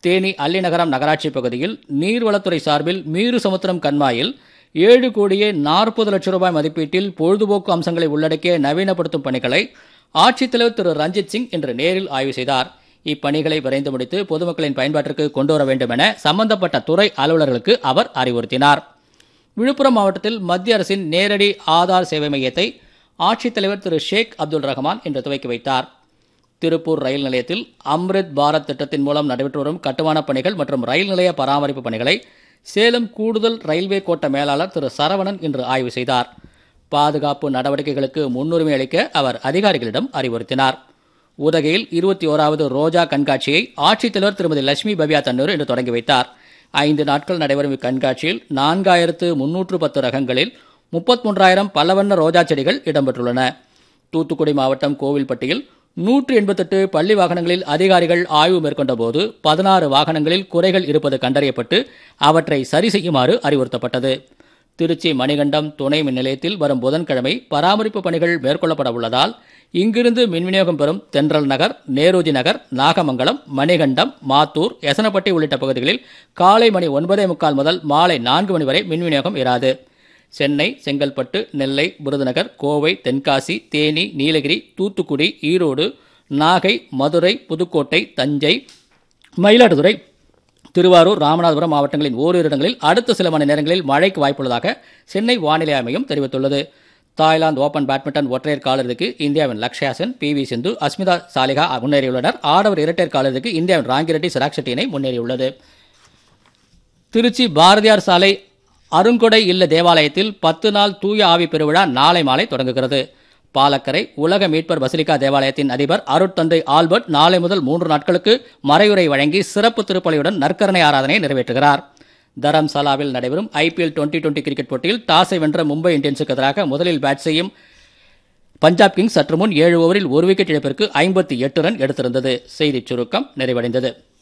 தேனி அல்லிநகரம் நகராட்சி பகுதியில் நீர்வளத்துறை சார்பில் மீறு சமுத்திரம் கண்மாயில் ஏழு கோடியே நாற்பது லட்சம் ரூபாய் மதிப்பீட்டில் பொழுதுபோக்கு அம்சங்களை உள்ளடக்கிய நவீனப்படுத்தும் பணிகளை ஆட்சித்தலைவர் திரு ரஞ்சித் சிங் இன்று நேரில் ஆய்வு செய்தார் இப்பணிகளை விரைந்து முடித்து பொதுமக்களின் பயன்பாட்டிற்கு கொண்டு வர வேண்டும் என சம்பந்தப்பட்ட துறை அலுவலர்களுக்கு அவர் அறிவுறுத்தினார் விழுப்புரம் மாவட்டத்தில் மத்திய அரசின் நேரடி ஆதார் சேவை மையத்தை ஆட்சித்தலைவர் திரு ஷேக் அப்துல் ரஹ்மான் இன்று துவக்கி வைத்தார் திருப்பூர் ரயில் நிலையத்தில் அம்ரித் பாரத் திட்டத்தின் மூலம் நடைபெற்று வரும் கட்டுமானப் பணிகள் மற்றும் ரயில் நிலைய பராமரிப்பு பணிகளை சேலம் கூடுதல் ரயில்வே கோட்ட மேலாளர் திரு சரவணன் இன்று ஆய்வு செய்தார் பாதுகாப்பு நடவடிக்கைகளுக்கு முன்னுரிமை அளிக்க அவர் அதிகாரிகளிடம் அறிவுறுத்தினார் உதகையில் இருபத்தி ஓராவது ரோஜா கண்காட்சியை ஆட்சித்தலைவர் திருமதி லட்சுமி பவ்யா தன்னூர் இன்று தொடங்கி வைத்தார் ஐந்து நாட்கள் நடைபெறும் இக்கண்காட்சியில் நான்காயிரத்து முன்னூற்று பத்து ரகங்களில் முப்பத்தி பலவண்ண ரோஜா செடிகள் இடம்பெற்றுள்ளன தூத்துக்குடி மாவட்டம் கோவில்பட்டியில் நூற்று எண்பத்தெட்டு பள்ளி வாகனங்களில் அதிகாரிகள் ஆய்வு மேற்கொண்ட போது பதினாறு வாகனங்களில் குறைகள் இருப்பது கண்டறியப்பட்டு அவற்றை சரி செய்யுமாறு அறிவுறுத்தப்பட்டது திருச்சி மணிகண்டம் துணை மின் நிலையத்தில் வரும் புதன்கிழமை பராமரிப்பு பணிகள் மேற்கொள்ளப்பட உள்ளதால் இங்கிருந்து மின் விநியோகம் பெறும் தென்றல் நகர் நேருஜி நகர் நாகமங்கலம் மணிகண்டம் மாத்தூர் எசனப்பட்டி உள்ளிட்ட பகுதிகளில் காலை மணி ஒன்பதே முக்கால் முதல் மாலை நான்கு மணி வரை மின் விநியோகம் இராது சென்னை செங்கல்பட்டு நெல்லை விருதுநகர் கோவை தென்காசி தேனி நீலகிரி தூத்துக்குடி ஈரோடு நாகை மதுரை புதுக்கோட்டை தஞ்சை மயிலாடுதுறை திருவாரூர் ராமநாதபுரம் மாவட்டங்களின் ஓரிரு இடங்களில் அடுத்த சில மணி நேரங்களில் மழைக்கு வாய்ப்புள்ளதாக சென்னை வானிலை ஆய்வு மையம் தெரிவித்துள்ளது தாய்லாந்து ஓபன் பேட்மிண்டன் ஒற்றையர் காலிறுதிக்கு இந்தியாவின் லக்ஷயா சென் பி வி சிந்து அஸ்மிதா சாலிகா முன்னேறியுள்ளனர் ஆடவர் இரட்டையர் காலிறுதிக்கு இந்தியாவின் ராங்கிரெட்டி சிராக் ஷெட்டி இணை முன்னேறியுள்ளது திருச்சி பாரதியார் சாலை அருங்கொடை இல்ல தேவாலயத்தில் பத்து நாள் தூய ஆவி பெருவிழா நாளை மாலை தொடங்குகிறது பாலக்கரை உலக மீட்பர் பசிலிகா தேவாலயத்தின் அதிபர் அருட்தந்தை ஆல்பர்ட் நாளை முதல் மூன்று நாட்களுக்கு மறையுரை வழங்கி சிறப்பு திருப்பலியுடன் நற்கரணை ஆராதனை நிறைவேற்றுகிறார் தரம்சாலாவில் நடைபெறும் ஐபிஎல் டுவெண்டி டுவெண்டி கிரிக்கெட் போட்டியில் டாஸை வென்ற மும்பை இந்தியன்ஸுக்கு எதிராக முதலில் பேட் செய்யும் பஞ்சாப் கிங்ஸ் சற்று முன் ஏழு ஓவரில் ஒரு விக்கெட் இழப்பிற்கு ஐம்பத்தி எட்டு ரன் எடுத்திருந்தது செய்திச் சுருக்கம் நிறைவடைந்தது